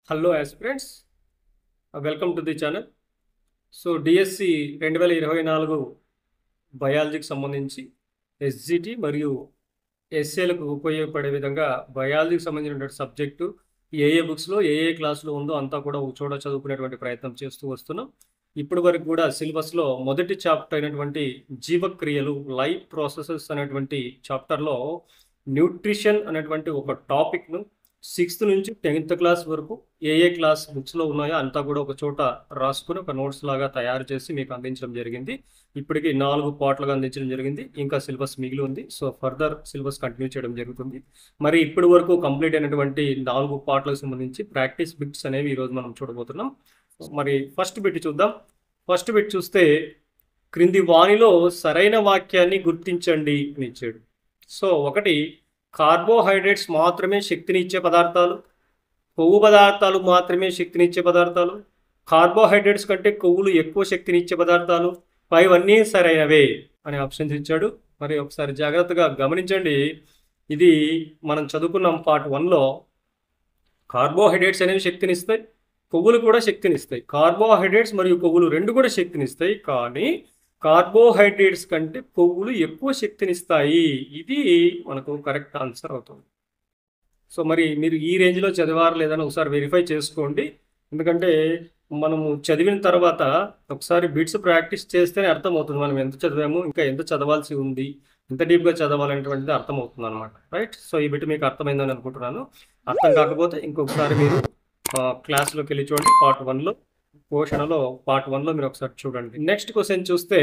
hello aspirants welcome to the channel so DSC రెండు వేల ఇరవై నాలుగు బయాలజీకి సంబంధించి ఎస్జిటి మరియు ఎస్ఏలకు ఉపయోగపడే విధంగా బయాలజీకి సంబంధించినటువంటి సబ్జెక్టు ఏ ఏ బుక్స్లో ఏ ఏ క్లాసులో ఉందో అంతా కూడా ఒక చోట చదువుకునేటువంటి ప్రయత్నం చేస్తూ వస్తున్నాం ఇప్పటి వరకు కూడా సిలబస్లో మొదటి చాప్టర్ అయినటువంటి జీవక్రియలు లైఫ్ ప్రాసెసెస్ అనేటువంటి చాప్టర్లో న్యూట్రిషన్ అనేటువంటి ఒక టాపిక్ను సిక్స్త్ నుంచి టెన్త్ క్లాస్ వరకు ఏ ఏ క్లాస్ బుక్స్లో ఉన్నాయో అంతా కూడా ఒక చోట రాసుకుని ఒక నోట్స్ లాగా తయారు చేసి మీకు అందించడం జరిగింది ఇప్పటికి నాలుగు పార్ట్లుగా అందించడం జరిగింది ఇంకా సిలబస్ మిగిలి ఉంది సో ఫర్దర్ సిలబస్ కంటిన్యూ చేయడం జరుగుతుంది మరి ఇప్పటి వరకు కంప్లీట్ అయినటువంటి నాలుగు పార్ట్లకు సంబంధించి ప్రాక్టీస్ బిట్స్ అనేవి ఈరోజు మనం చూడబోతున్నాం మరి ఫస్ట్ బిట్ చూద్దాం ఫస్ట్ బిట్ చూస్తే క్రింది వాణిలో సరైన వాక్యాన్ని గుర్తించండి అని ఇచ్చాడు సో ఒకటి కార్బోహైడ్రేట్స్ మాత్రమే శక్తిని ఇచ్చే పదార్థాలు కొవ్వు పదార్థాలు మాత్రమే శక్తిని ఇచ్చే పదార్థాలు కార్బోహైడ్రేట్స్ కంటే కొవ్వులు ఎక్కువ శక్తిని ఇచ్చే పదార్థాలు పైవన్నీ సరైనవే అనే ఆప్షన్స్ ఇచ్చాడు మరి ఒకసారి జాగ్రత్తగా గమనించండి ఇది మనం చదువుకున్నాం పార్ట్ వన్లో కార్బోహైడ్రేట్స్ అనేవి శక్తినిస్తాయి కొవ్వులు కూడా శక్తినిస్తాయి కార్బోహైడ్రేట్స్ మరియు కొవ్వులు రెండు కూడా శక్తినిస్తాయి కానీ కార్బోహైడ్రేట్స్ కంటే కొవ్వులు ఎక్కువ శక్తినిస్తాయి ఇది మనకు కరెక్ట్ ఆన్సర్ అవుతుంది సో మరి మీరు ఈ రేంజ్లో చదివారు లేదని ఒకసారి వెరిఫై చేసుకోండి ఎందుకంటే మనము చదివిన తర్వాత ఒకసారి బిట్స్ ప్రాక్టీస్ చేస్తేనే అర్థమవుతుంది మనం ఎంత చదివాము ఇంకా ఎంత చదవాల్సి ఉంది ఎంత డీప్గా చదవాలనేటువంటిది అర్థమవుతుంది అనమాట రైట్ సో ఈ బిట్ మీకు అర్థమైందని అనుకుంటున్నాను అర్థం కాకపోతే ఇంకొకసారి మీరు క్లాస్లోకి వెళ్ళి చూడండి పార్ట్ వన్లో పోషణలో పార్ట్ వన్లో మీరు ఒకసారి చూడండి నెక్స్ట్ క్వశ్చన్ చూస్తే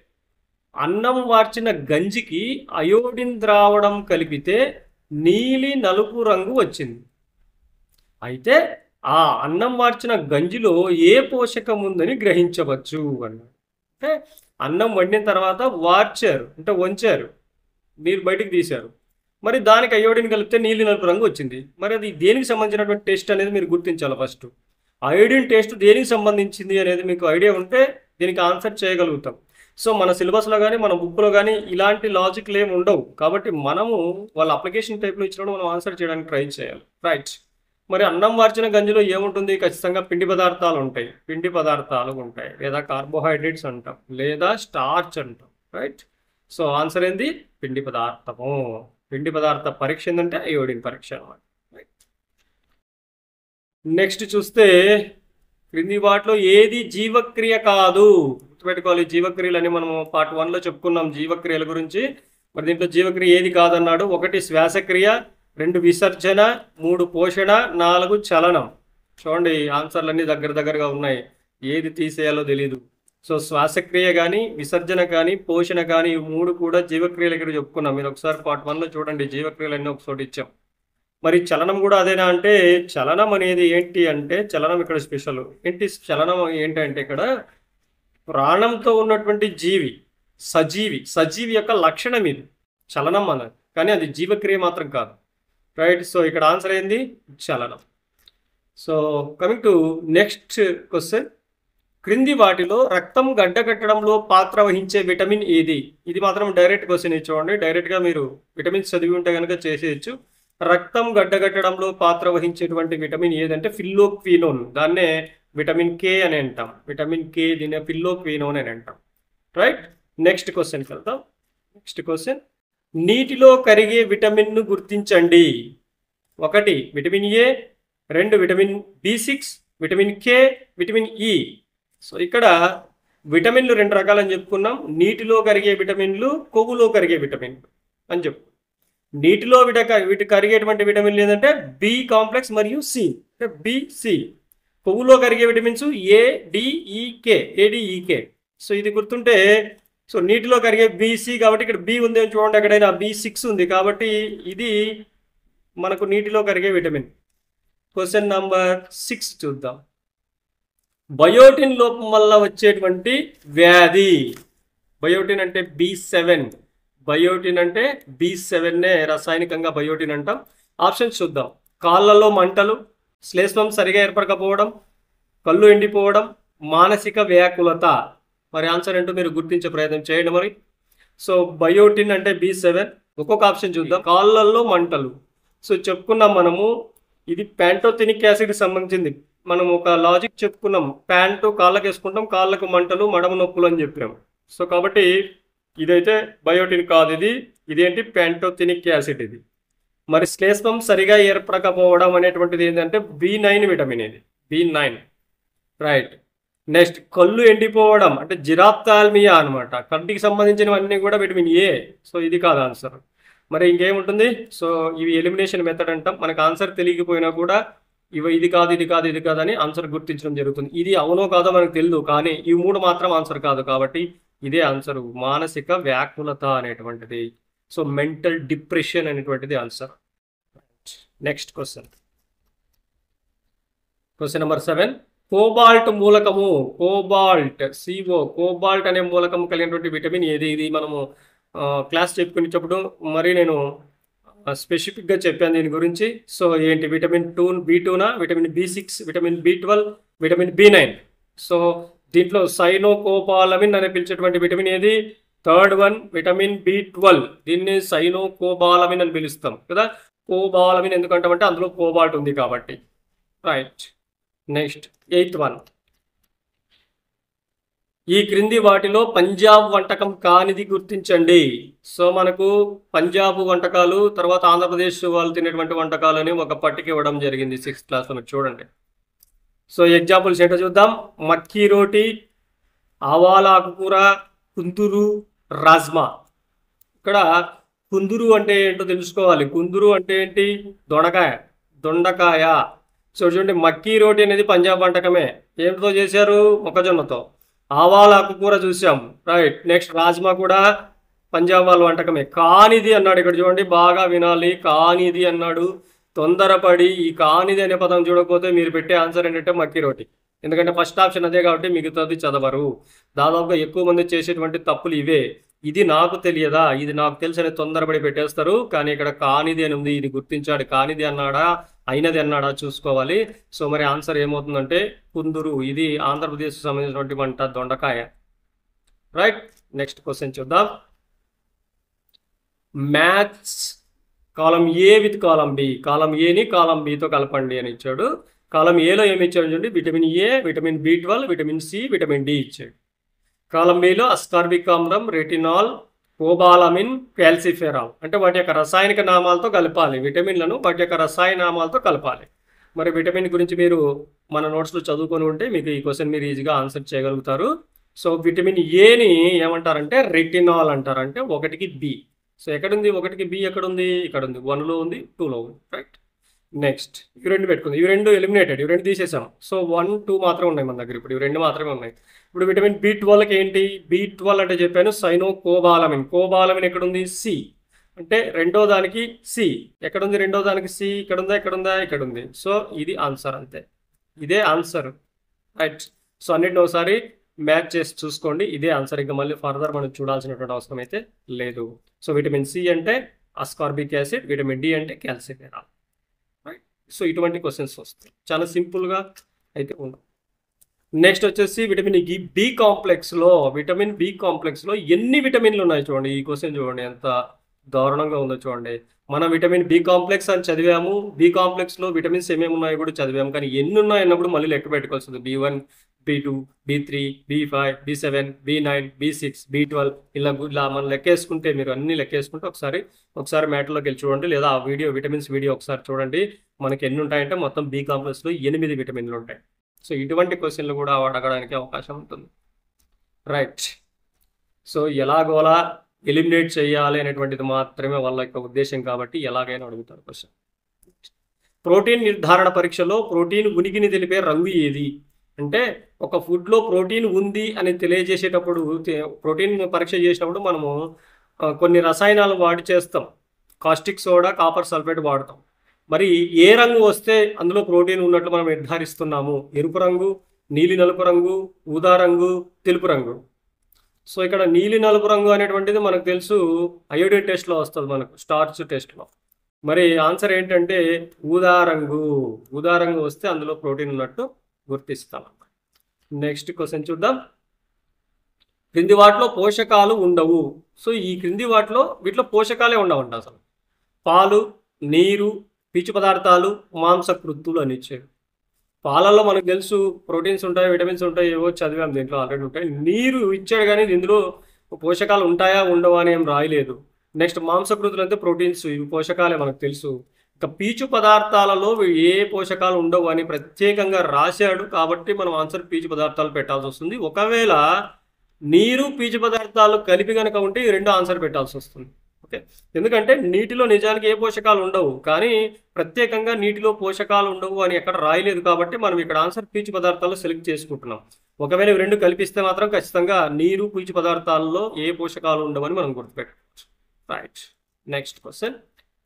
అన్నం వార్చిన గంజికి అయోడిన్ ద్రావణం కలిపితే నీలి నలుపు రంగు వచ్చింది అయితే ఆ అన్నం వార్చిన గంజిలో ఏ పోషకం ఉందని గ్రహించవచ్చు అన్నాడు అంటే అన్నం వండిన తర్వాత వార్చారు అంటే వంచారు నీరు బయటికి తీశారు మరి దానికి అయోడిన్ కలిపితే నీలి నలుపు రంగు వచ్చింది మరి అది దేనికి సంబంధించినటువంటి టేస్ట్ అనేది మీరు గుర్తించాలి ఫస్ట్ అయోడిన్ టేస్ట్ దేనికి సంబంధించింది అనేది మీకు ఐడియా ఉంటే దీనికి ఆన్సర్ చేయగలుగుతాం సో మన సిలబస్లో కానీ మన బుక్లో కానీ ఇలాంటి లాజిక్లు ఏమి ఉండవు కాబట్టి మనము వాళ్ళ అప్లికేషన్ టైప్లో ఇచ్చినప్పుడు మనం ఆన్సర్ చేయడానికి ట్రై చేయాలి రైట్ మరి అన్నం వార్చిన గంజిలో ఏముంటుంది ఖచ్చితంగా పిండి పదార్థాలు ఉంటాయి పిండి పదార్థాలు ఉంటాయి లేదా కార్బోహైడ్రేట్స్ అంటాం లేదా స్టార్చ్ అంటాం రైట్ సో ఆన్సర్ ఏంది పిండి పదార్థము పిండి పదార్థ పరీక్ష ఏంటంటే అయోడిన్ పరీక్ష అనమాట నెక్స్ట్ చూస్తే క్రింది వాటిలో ఏది జీవక్రియ కాదు గుర్తుపెట్టుకోవాలి జీవక్రియలు అని మనం పార్ట్ వన్లో చెప్పుకున్నాం జీవక్రియల గురించి మరి దీంట్లో జీవక్రియ ఏది కాదన్నాడు ఒకటి శ్వాసక్రియ రెండు విసర్జన మూడు పోషణ నాలుగు చలనం చూడండి ఆన్సర్లు అన్నీ దగ్గర దగ్గరగా ఉన్నాయి ఏది తీసేయాలో తెలియదు సో శ్వాసక్రియ కానీ విసర్జన కానీ పోషణ కానీ ఈ మూడు కూడా జీవక్రియల దగ్గర చెప్పుకున్నాం మీరు ఒకసారి పార్ట్ వన్లో చూడండి జీవక్రియలు అన్నీ ఒకసారి ఇచ్చాం మరి చలనం కూడా అదేనా అంటే చలనం అనేది ఏంటి అంటే చలనం ఇక్కడ స్పెషల్ ఏంటి చలనం ఏంటంటే ఇక్కడ ప్రాణంతో ఉన్నటువంటి జీవి సజీవి సజీవి యొక్క లక్షణం ఇది చలనం అన్నది కానీ అది జీవక్రియ మాత్రం కాదు రైట్ సో ఇక్కడ ఆన్సర్ ఏంది చలనం so coming to next question క్రింది వాటిలో రక్తం గడ్డకట్టడంలో పాత్ర వహించే విటమిన్ ఏది ఇది మాత్రం డైరెక్ట్ క్వశ్చన్ చూడండి డైరెక్ట్గా మీరు విటమిన్స్ చదివి ఉంటే కనుక చేసేయచ్చు రక్తం గడ్డగట్టడంలో పాత్ర వహించేటువంటి విటమిన్ ఏదంటే ఫిల్లోక్వినోన్ దాన్నే విటమిన్ కే అని అంటాం విటమిన్ కే దీన్ని ఫిల్లోక్వినోన్ అని అంటాం రైట్ నెక్స్ట్ క్వశ్చన్కి వెళ్తాం నెక్స్ట్ క్వశ్చన్ నీటిలో కరిగే విటమిన్ను గుర్తించండి ఒకటి విటమిన్ ఏ రెండు vitamin B six vitamin K vitamin E so ఇక్కడ విటమిన్లు రెండు రకాలని చెప్పుకున్నాం నీటిలో కరిగే విటమిన్లు కొవ్వులో కరిగే విటమిన్లు అని చెప్పు నీటిలో విట వీటి కరిగేటువంటి విటమిన్లు ఏంటంటే బి కాంప్లెక్స్ మరియు సి అంటే బిసి కొవ్వులో కరిగే vitamins A DEK ADEK so ఇది గుర్తుంటే సో నీటిలో కరిగే బీసీ కాబట్టి ఇక్కడ బి ఉంది అని చూడండి ఎక్కడైనా బి సిక్స్ ఉంది కాబట్టి ఇది మనకు నీటిలో కరిగే విటమిన్ క్వశ్చన్ నంబర్ సిక్స్ చూద్దాం బయోటిన్ లోపం వల్ల వచ్చేటువంటి వ్యాధి బయోటిన్ అంటే బి సెవెన్ బయోటిన్ అంటే బి సెవెన్నే రసాయనికంగా బయోటిన్ అంటాం ఆప్షన్స్ చూద్దాం కాళ్ళలో మంటలు శ్లేష్మం సరిగా ఏర్పడకపోవడం కళ్ళు ఎండిపోవడం మానసిక వ్యాకులత మరి ఆన్సర్ ఏంటో మీరు గుర్తించే ప్రయత్నం చేయండి మరి సో బయోటిన్ అంటే బి సెవెన్ ఒక్కొక్క ఆప్షన్ చూద్దాం కాళ్ళల్లో మంటలు సో చెప్పుకున్నాం మనము ఇది ప్యాంటోథెనిక్ యాసిడ్ సంబంధించింది మనం ఒక లాజిక్ చెప్పుకున్నాం ప్యాంటు కాళ్ళకి వేసుకుంటాం కాళ్ళకు మంటలు మడమ నొప్పులు అని చెప్పాం సో కాబట్టి ఇదైతే బయోటిన్ కాదు ఇది ఇదేంటి ప్యాంటోథెనిక్ యాసిడ్ ఇది మరి శ్లేష్మం సరిగా ఏర్పడకపోవడం అనేటువంటిది ఏంటంటే బి నైన్ విటమిన్ ఇది బి నైన్ రైట్ నెక్స్ట్ కళ్ళు ఎండిపోవడం అంటే జిరాప్తాల్మియా అనమాట కంటికి సంబంధించినవన్నీ కూడా విటమిన్ ఏ సో ఇది కాదు ఆన్సర్ మరి ఇంకేముంటుంది సో ఇవి ఎలిమినేషన్ మెథడ్ అంటాం మనకు ఆన్సర్ తెలియకపోయినా కూడా ఇవి ఇది కాదు ఇది కాదు ఇది కాదు అని ఆన్సర్ గుర్తించడం జరుగుతుంది ఇది అవునో కాదో మనకు తెలియదు కానీ ఈ మూడు మాత్రం ఆన్సర్ కాదు కాబట్టి ఇదే ఆన్సర్ మానసిక వ్యాకులత అనేటువంటిది సో మెంటల్ డిప్రెషన్ అనేటువంటిది answer next question question number seven cobalt మూలకము కోబాల్ట్ సిఓ కోబాల్ట్ అనే మూలకం కలిగినటువంటి విటమిన్ ఏది ఇది మనము క్లాస్ చెప్పుకునేటప్పుడు మరి నేను స్పెసిఫిక్గా చెప్పాను దీని గురించి సో ఏంటి విటమిన్ టూ బి టూనా vitamin B six vitamin B twelve vitamin B nine so దీంట్లో సైనోకోపాలమిన్ అని పిలిచేటువంటి విటమిన్ ఏది third one vitamin B twelve దీన్ని సైనోకోబాలమిన్ అని పిలుస్తాం కదా కోబాలమిన్ ఎందుకంటామంటే అందులో కోబాల్ట్ ఉంది కాబట్టి రైట్ నెక్స్ట్ ఎయిత్ వన్ ఈ క్రింది వాటిలో పంజాబ్ వంటకం కానిది గుర్తించండి సో మనకు పంజాబ్ వంటకాలు తర్వాత ఆంధ్రప్రదేశ్ వాళ్ళు తినేటువంటి వంటకాలు అని ఒక పట్టిక ఇవ్వడం జరిగింది సిక్స్త్ క్లాస్ మనకు చూడండి సో ఎగ్జాంపుల్స్ ఏంటో చూద్దాం మక్కీ రోటీ ఆవాల ఆకుకూర కుందురు రాజ్మా ఇక్కడ కుందురు అంటే ఏంటో తెలుసుకోవాలి కుందురు అంటే ఏంటి దొండకాయ దొండకాయ సో చూడండి మక్కీ రోటీ అనేది పంజాబ్ వంటకమే ఏంటితో చేశారు మొక్కజొన్నతో ఆవాల ఆకుకూర చూసాం రైట్ నెక్స్ట్ రాజ్మా కూడా పంజాబ్ వాళ్ళ వంటకమే కానిది అన్నాడు ఇక్కడ చూడండి బాగా వినాలి కానిది అన్నాడు తొందరపడి ఈ కానిది అనే పదం చూడకపోతే మీరు పెట్టే ఆన్సర్ ఏంటంటే మక్కీ రోటీ ఎందుకంటే ఫస్ట్ ఆప్షన్ అదే కాబట్టి మిగతాది చదవరు దాదాపుగా ఎక్కువ మంది చేసేటువంటి తప్పులు ఇవే ఇది నాకు తెలియదా ఇది నాకు తెలుసని తొందరపడి పెట్టేస్తారు కానీ ఇక్కడ కానిది అని ఉంది ఇది గుర్తించాడు కానిది అన్నాడా అయినది అన్నాడా చూసుకోవాలి సో మరి ఆన్సర్ ఏమవుతుందంటే కుందురు ఇది ఆంధ్రప్రదేశ్ సంబంధించినటువంటి వంట దొండకాయ రైట్ నెక్స్ట్ క్వశ్చన్ చూద్దాం మ్యాథ్స్ కాలం ఏ విత్ కాలం బి కాలం ఏని కాలం బితో కలపండి అని ఇచ్చాడు కాలం ఏలో ఏమి ఇచ్చాడు చూడండి vitamin A vitamin B twelve vitamin C vitamin D ఇచ్చాడు కాలం బిలో అస్కార్బిక్ ఆమ్లం రెటినాల్ కోబాలమిన్ క్యాల్సిఫెరాల్ అంటే వాటి యొక్క రసాయనిక నామాలతో కలపాలి విటమిన్లను వాటి యొక్క రసాయన నామాలతో కలపాలి మరి విటమిన్ గురించి మీరు మన నోట్స్లో చదువుకొని ఉంటే మీకు ఈ క్వశ్చన్ మీరు ఈజీగా ఆన్సర్ చేయగలుగుతారు సో విటమిన్ ఏని ఏమంటారంటే రెటినాల్ అంటారు అంటే ఒకటికి బి సో ఎక్కడుంది ఒకటికి బి ఎక్కడుంది ఇక్కడ ఉంది వన్లో ఉంది టూలో ఉంది రైట్ నెక్స్ట్ ఇవి రెండు పెట్టుకుంది ఇవి రెండు ఎలిమినేటెడ్ ఇవి రెండు తీసేసాం సో వన్ టూ మాత్రమే ఉన్నాయి మన దగ్గర ఇప్పుడు ఇవి రెండు మాత్రమే ఉన్నాయి ఇప్పుడు విటమిన్ బి ట్వెల్వ్కి ఏంటి బి ట్వెల్వ్ అంటే చెప్పాను సైనో కోబాలమిన్ కోబాలమిన్ ఎక్కడుంది సి అంటే రెండో దానికి సి ఎక్కడుంది రెండో దానికి సి ఇక్కడ ఉందా ఇక్కడ ఉందా ఇక్కడ ఉంది సో ఇది ఆన్సర్ అంతే ఇదే ఆన్సర్ రైట్ సో అన్నిటిని ఒకసారి మ్యాచ్ చేసి చూసుకోండి ఇదే ఆన్సర్ ఇంకా మళ్ళీ ఫర్దర్ మనం చూడాల్సినటువంటి అవసరం అయితే లేదు సో విటమిన్ సి అంటే అస్కార్బిక్ యాసిడ్ విటమిన్ డి అంటే క్యాల్సిఫెరాల్ రైట్ సో ఇటువంటి క్వశ్చన్స్ వస్తాయి చాలా సింపుల్గా అయితే ఉండవు నెక్స్ట్ వచ్చేసి విటమిన్ గి బి కాంప్లెక్స్లో విటమిన్ బి కాంప్లెక్స్లో ఎన్ని విటమిన్లు ఉన్నాయి చూడండి ఈ క్వశ్చన్ చూడండి ఎంత దారుణంగా ఉందో చూడండి మనం విటమిన్ బి కాంప్లెక్స్ అని చదివాము బి కాంప్లెక్స్లో విటమిన్స్ ఏమేమి ఉన్నాయో కూడా చదివాము కానీ ఎన్ని ఉన్నాయి అన్నప్పుడు మళ్ళీ లెక్క పెట్టుకోవాల్సింది B one B two B three B five B seven B nine B six B twelve ఇలా ఇలా మనం లెక్కేసుకుంటే మీరు అన్ని లెక్కేసుకుంటే ఒకసారి ఒకసారి మ్యాటర్లోకి వెళ్ళి చూడండి లేదా ఆ వీడియో విటమిన్స్ వీడియో ఒకసారి చూడండి మనకి ఎన్ని ఉంటాయంటే మొత్తం బి కాంప్లెక్స్లో ఎనిమిది విటమిన్లు ఉంటాయి సో ఇటువంటి క్వశ్చన్లు కూడా అడగడానికి అవకాశం ఉంటుంది రైట్ సో ఎలాగోలా ఎలిమినేట్ చేయాలి అనేటువంటిది మాత్రమే వాళ్ళ యొక్క ఉద్దేశం కాబట్టి ఎలాగైనా అడుగుతారు క్వశ్చన్ ప్రోటీన్ నిర్ధారణ పరీక్షలో ప్రోటీన్ ఉనికిని తెలిపే రంగు ఏది అంటే ఒక ఫుడ్లో ప్రోటీన్ ఉంది అని తెలియజేసేటప్పుడు తే- ప్రోటీన్ పరీక్ష చేసినప్పుడు మనము ఆ, కొన్ని రసాయనాలు వాడి చేస్తాం కాస్టిక్ సోడా కాపర్ సల్ఫేట్ వాడతాం మరి ఏ రంగు వస్తే అందులో ప్రోటీన్ ఉన్నట్లు మనం నిర్ధారిస్తున్నాము ఎరుపు రంగు నీలి నలుపు రంగు ఊదా రంగు తెలుపు రంగు సో ఇక్కడ నీలి నలుపు రంగు అనేటువంటిది మనకు తెలుసు అయోడిన్ టెస్ట్లో వస్తుంది మనకు స్టార్చ్ టెస్ట్లో మరి ఆన్సర్ ఏంటంటే ఊదా రంగు ఊదా రంగు వస్తే అందులో ప్రోటీన్ ఉన్నట్టు గుర్తిస్తాం నెక్స్ట్ క్వశ్చన్ చూద్దాం క్రింది వాటిలో పోషకాలు ఉండవు సో ఈ క్రింది వాటిలో వీటిలో పోషకాలే ఉండవంట అసలు పాలు నీరు పీచు పదార్థాలు మాంసకృత్తులు అని ఇచ్చాడు పాలల్లో మనకు తెలుసు ప్రోటీన్స్ ఉంటాయి విటమిన్స్ ఉంటాయి ఏవో చదివాం దీంట్లో ఆల్రెడీ ఉంటాయి నీరు ఇచ్చాడు కానీ ఇందులో పోషకాలు ఉంటాయా ఉండవా అని ఏం రాయలేదు నెక్స్ట్ మాంసకృతులు అంటే ప్రోటీన్స్ ఇవి పోషకాలే మనకు తెలుసు ఇక పీచు పదార్థాలలో ఏ పోషకాలు ఉండవు అని ప్రత్యేకంగా రాశాడు కాబట్టి మనం ఆన్సర్ పీచు పదార్థాలు పెట్టాల్సి వస్తుంది ఒకవేళ నీరు పీచు పదార్థాలు కలిపి కనుక ఉంటే ఈ రెండు ఆన్సర్ పెట్టాల్సి వస్తుంది ఓకే ఎందుకంటే నీటిలో నిజానికి ఏ పోషకాలు ఉండవు కానీ ప్రత్యేకంగా నీటిలో పోషకాలు ఉండవు అని ఎక్కడ రాయలేదు కాబట్టి మనం ఇక్కడ ఆన్సర్ పీచు పదార్థాలు సెలెక్ట్ చేసుకుంటున్నాం ఒకవేళ ఇవి రెండు కలిపిస్తే మాత్రం ఖచ్చితంగా నీరు పీచు పదార్థాల్లో ఏ పోషకాలు ఉండవని మనం గుర్తుపెట్టుకోవచ్చు రైట్ నెక్స్ట్ క్వశ్చన్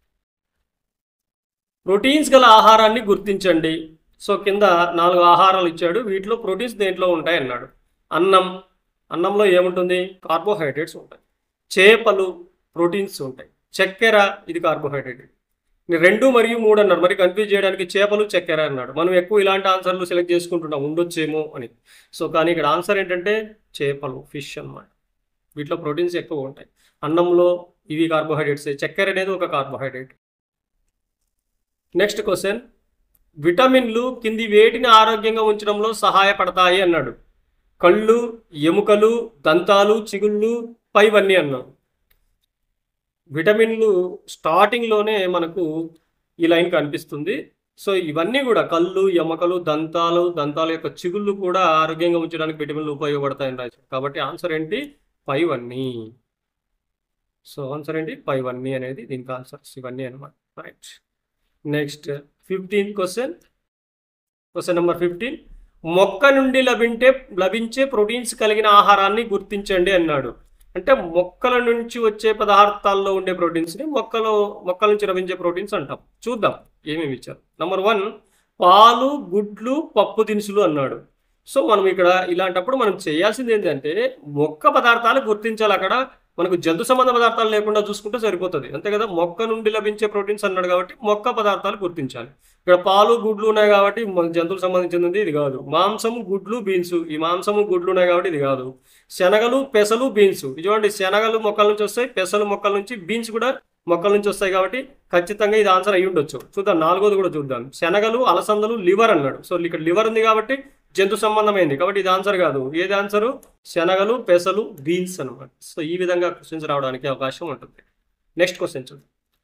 ప్రోటీన్స్ గల ఆహారాన్ని గుర్తించండి సో కింద నాలుగు ఆహారాలు ఇచ్చాడు వీటిలో ప్రోటీన్స్ దేంట్లో ఉంటాయి అన్నాడు అన్నం అన్నంలో ఏముంటుంది కార్బోహైడ్రేట్స్ ఉంటాయి చేపలు ప్రోటీన్స్ ఉంటాయి చక్కెర ఇది కార్బోహైడ్రేట్ రెండు మరియు మూడు అన్నారు మరి కన్ఫ్యూజ్ చేయడానికి చేపలు చక్కెర అన్నాడు మనం ఎక్కువ ఇలాంటి ఆన్సర్లు సెలెక్ట్ చేసుకుంటున్నాం ఉండొచ్చేమో అని సో కానీ ఇక్కడ ఆన్సర్ ఏంటంటే చేపలు ఫిష్ అన్నమాట వీటిలో ప్రోటీన్స్ ఎక్కువ ఉంటాయి అన్నంలో ఇవి కార్బోహైడ్రేట్స్ చక్కెర అనేది ఒక కార్బోహైడ్రేట్ నెక్స్ట్ క్వశ్చన్ విటమిన్లు కింది వేటిని ఆరోగ్యంగా ఉంచడంలో సహాయపడతాయి అన్నాడు కళ్ళు ఎముకలు దంతాలు చిగుళ్ళు పైవన్నీ అన్నాడు విటమిన్లు స్టార్టింగ్లోనే మనకు ఈ లైన్ కనిపిస్తుంది సో ఇవన్నీ కూడా కళ్ళు ఎముకలు దంతాలు దంతాల యొక్క చిగుళ్ళు కూడా ఆరోగ్యంగా ఉంచడానికి విటమిన్లు ఉపయోగపడతాయని రాశారు కాబట్టి ఆన్సర్ ఏంటి పైవన్నీ సో ఆన్సర్ ఏంటి పైవన్నీ అనేది దీనికి ఆన్సర్స్ ఇవన్నీ అనమాట right next fifteen question question number fifteen మొక్క నుండి లభించే లభించే ప్రోటీన్స్ కలిగిన ఆహారాన్ని గుర్తించండి అన్నాడు అంటే మొక్కల నుంచి వచ్చే పదార్థాల్లో ఉండే ప్రోటీన్స్ని మొక్కలో మొక్కల నుంచి లభించే ప్రోటీన్స్ అంటాం చూద్దాం ఏమేమి ఇచ్చారు నెంబర్ వన్ పాలు గుడ్లు పప్పు దినుసులు అన్నాడు సో మనం ఇక్కడ ఇలాంటప్పుడు మనం చేయాల్సింది ఏంటంటే మొక్క పదార్థాలు గుర్తించాలి అక్కడ మనకు జంతు సంబంధ పదార్థాలు లేకుండా చూసుకుంటే సరిపోతుంది అంతే కదా మొక్క నుండి లభించే ప్రోటీన్స్ అన్నాడు కాబట్టి మొక్క పదార్థాలు గుర్తించాలి ఇక్కడ పాలు గుడ్లు ఉన్నాయి కాబట్టి మన జంతువులకు సంబంధించింది ఇది కాదు మాంసము గుడ్లు బీన్స్ ఈ మాంసము గుడ్లు ఉన్నాయి కాబట్టి ఇది కాదు శనగలు పెసలు బీన్స్ ఇది చూడండి శనగలు మొక్కల నుంచి వస్తాయి పెసలు మొక్కల నుంచి బీన్స్ కూడా మొక్కల నుంచి వస్తాయి కాబట్టి ఖచ్చితంగా ఇది ఆన్సర్ అయి ఉండొచ్చు చూద్దాం నాలుగోది కూడా చూద్దాం శనగలు అలసందలు లివర్ అన్నాడు సో ఇక్కడ లివర్ ఉంది కాబట్టి జంతు సంబంధమైంది కాబట్టి ఇది ఆన్సర్ కాదు ఏది ఆన్సరు శనగలు పెసలు బీన్స్ అనమాట సో ఈ విధంగా క్వశ్చన్స్ రావడానికి అవకాశం ఉంటుంది నెక్స్ట్ క్వశ్చన్ చూద్దాం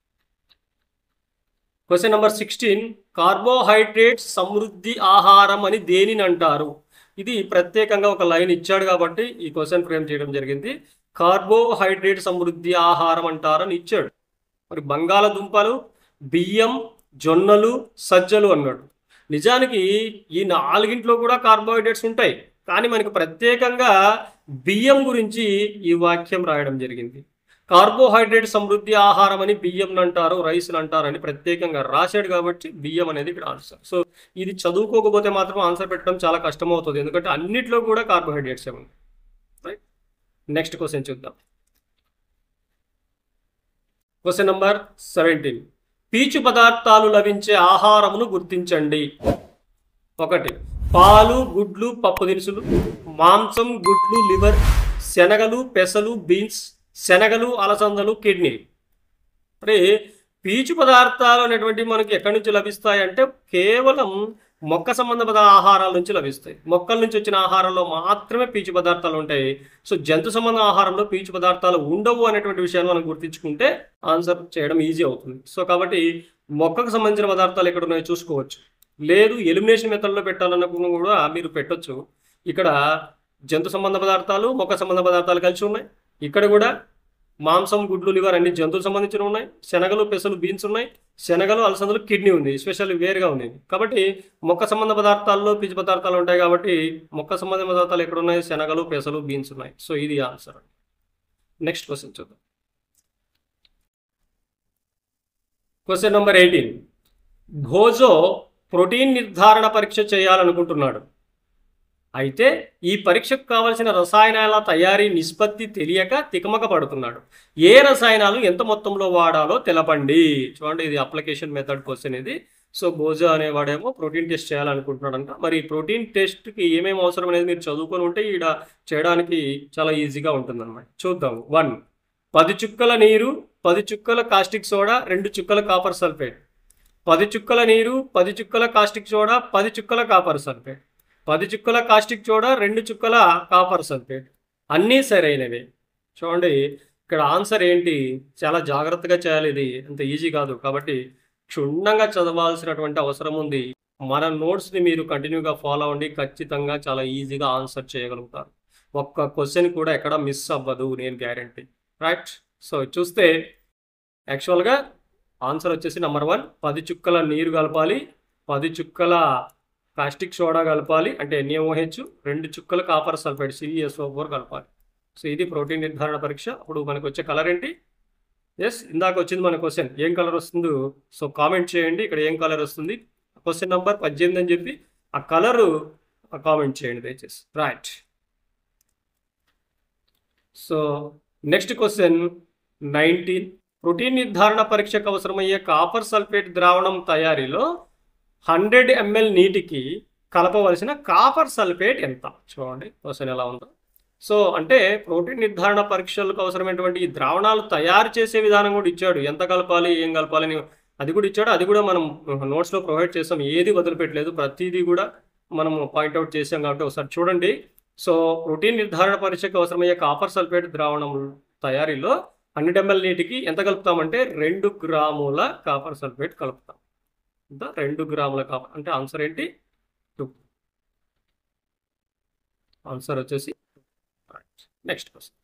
క్వశ్చన్ నెంబర్ సిక్స్టీన్ కార్బోహైడ్రేట్ సమృద్ధి ఆహారం అని దేనిని అంటారు ఇది ప్రత్యేకంగా ఒక లైన్ ఇచ్చాడు కాబట్టి ఈ క్వశ్చన్ ఫ్రేమ్ చేయడం జరిగింది కార్బోహైడ్రేట్ సమృద్ధి ఆహారం అంటారని ఇచ్చాడు మరి బంగాళదుంపలు బియ్యం జొన్నలు సజ్జలు అన్నాడు నిజానికి ఈ నాలుగింట్లో కూడా కార్బోహైడ్రేట్స్ ఉంటాయి కానీ మనకు ప్రత్యేకంగా బియ్యం గురించి ఈ వాక్యం రాయడం జరిగింది కార్బోహైడ్రేట్ సమృద్ధి ఆహారం అని బియ్యం అంటారు రైస్ అంటారు అని ప్రత్యేకంగా రాశాడు కాబట్టి బియ్యం అనేది ఇక్కడ ఆన్సర్ సో ఇది చదువుకోకపోతే మాత్రం ఆన్సర్ పెట్టడం చాలా కష్టం అవుతుంది ఎందుకంటే అన్నిట్లో కూడా కార్బోహైడ్రేట్స్ ఉన్నాయి రైట్ నెక్స్ట్ క్వశ్చన్ చూద్దాం క్వశ్చన్ నంబర్ సెవెంటీన్ పీచు పదార్థాలు లభించే ఆహారమును గుర్తించండి ఒకటి పాలు గుడ్లు పప్పు దినుసులు మాంసం గుడ్లు లివర్ శనగలు పెసలు బీన్స్ శనగలు అలసందలు కిడ్నీ మరి పీచు పదార్థాలు అనేటువంటివి మనకి ఎక్కడి నుంచి లభిస్తాయి అంటే కేవలం మొక్క సంబంధ పద ఆహారాల నుంచి లభిస్తాయి మొక్కల నుంచి వచ్చిన ఆహారంలో మాత్రమే పీచు పదార్థాలు ఉంటాయి సో జంతు సంబంధ ఆహారంలో పీచు పదార్థాలు ఉండవు అనేటువంటి విషయాన్ని మనం గుర్తించుకుంటే ఆన్సర్ చేయడం ఈజీ అవుతుంది సో కాబట్టి మొక్కకు సంబంధించిన పదార్థాలు ఎక్కడ ఉన్నాయో చూసుకోవచ్చు లేదు ఎలిమినేషన్ మెథడ్లో పెట్టాలన్నప్పుడు కూడా మీరు పెట్టొచ్చు ఇక్కడ జంతు సంబంధ పదార్థాలు మొక్క సంబంధ పదార్థాలు కలిసి ఉన్నాయి ఇక్కడ కూడా మాంసం గుడ్లు లివర్ అన్ని జంతువులకు సంబంధించినవి ఉన్నాయి శనగలు పెసలు బీన్స్ ఉన్నాయి శనగలు అలసందలు కిడ్నీ ఉంది స్పెషల్ వేరుగా ఉంది కాబట్టి మొక్క సంబంధ పదార్థాల్లో పిచ్చి పదార్థాలు ఉంటాయి కాబట్టి మొక్క సంబంధ పదార్థాలు ఎక్కడ ఉన్నాయి శనగలు పెసలు బీన్స్ ఉన్నాయి సో ఇది ఆన్సర్ నెక్స్ట్ క్వశ్చన్ చూద్దాం క్వశ్చన్ నెంబర్ ఎయిటీన్ భోజో ప్రోటీన్ నిర్ధారణ పరీక్ష చేయాలనుకుంటున్నాడు అయితే ఈ పరీక్షకు కావలసిన రసాయనాల తయారీ నిష్పత్తి తెలియక తికమక పడుతున్నాడు ఏ రసాయనాలు ఎంత మొత్తంలో వాడాలో తెలపండి చూడండి ఇది అప్లికేషన్ మెథడ్ క్వశ్చన్ ఇది సో గోజా అనేవాడేమో ప్రోటీన్ టెస్ట్ చేయాలనుకుంటున్నాడంట మరి ప్రోటీన్ టెస్ట్కి ఏమేమి అవసరం అనేది మీరు చదువుకొని ఉంటే ఈడ చేయడానికి చాలా ఈజీగా ఉంటుందన్నమాట చూద్దాం వన్ పది చుక్కల నీరు పది చుక్కల కాస్టిక్ సోడా రెండు చుక్కల కాపర్ సల్ఫేట్ పది చుక్కల నీరు పది చుక్కల కాస్టిక్ సోడా పది చుక్కల కాపర్ సల్ఫేట్ పది చుక్కల కాస్టిక్ సోడా రెండు చుక్కల కాపర్ సల్ఫేట్ అన్నీ సరైనవే చూడండి ఇక్కడ ఆన్సర్ ఏంటి చాలా జాగ్రత్తగా చేయాలి ఇది అంత ఈజీ కాదు కాబట్టి క్షుణ్ణంగా చదవాల్సినటువంటి అవసరం ఉంది మన నోట్స్ని మీరు కంటిన్యూగా ఫాలో అవ్వండి ఖచ్చితంగా చాలా ఈజీగా ఆన్సర్ చేయగలుగుతారు ఒక్క క్వశ్చన్ కూడా ఎక్కడ మిస్ అవ్వదు నేను గ్యారంటీ రైట్ సో చూస్తే యాక్చువల్గా ఆన్సర్ వచ్చేసి నెంబర్ వన్ పది చుక్కల నీరు కలపాలి పది చుక్కల ప్లాస్టిక్ సోడా కలపాలి అంటే ఎన్ఏఓహెచ్ రెండు చుక్కల కాపర్ సల్ఫైడ్ సిఎస్ఓ ఫోర్ కలపాలి సో ఇది ప్రోటీన్ నిర్ధారణ పరీక్ష అప్పుడు మనకు వచ్చే కలర్ ఏంటి ఎస్ ఇందాక వచ్చింది మన క్వశ్చన్ ఏం కలర్ వస్తుందో సో కామెంట్ చేయండి ఇక్కడ ఏం కలర్ వస్తుంది క్వశ్చన్ నెంబర్ పద్దెనిమిది అని చెప్పి ఆ కలరు కామెంట్ చేయండి దయచేసి right so next question nineteen protein నిర్ధారణ పరీక్షకు అవసరమయ్యే కాపర్ సల్ఫేట్ ద్రావణం తయారీలో హండ్రెడ్ ఎంఎల్ నీటికి కలపవలసిన కాపర్ సల్ఫేట్ ఎంత చూడండి క్వశ్చన్ ఎలా ఉందో సో అంటే ప్రోటీన్ నిర్ధారణ పరీక్షలకు అవసరమైనటువంటి ఈ ద్రావణాలు తయారు చేసే విధానం కూడా ఇచ్చాడు ఎంత కలపాలి ఏం కలపాలి అని అది కూడా ఇచ్చాడు అది కూడా మనం నోట్స్లో ప్రొవైడ్ చేస్తాం ఏది వదిలిపెట్టలేదు ప్రతిదీ కూడా మనము పాయింట్అవుట్ చేసాం కాబట్టి ఒకసారి చూడండి సో ప్రోటీన్ నిర్ధారణ పరీక్షకు అవసరమయ్యే కాపర్ సల్ఫేట్ ద్రావణం తయారీలో హండ్రెడ్ ఎంఎల్ నీటికి ఎంత కలుపుతామంటే రెండు గ్రాముల కాపర్ సల్ఫేట్ కలుపుతాం ఎంత రెండు గ్రాముల కాపర్ అంటే ఆన్సర్ ఏంటి టూ ఆన్సర్ వచ్చేసి next question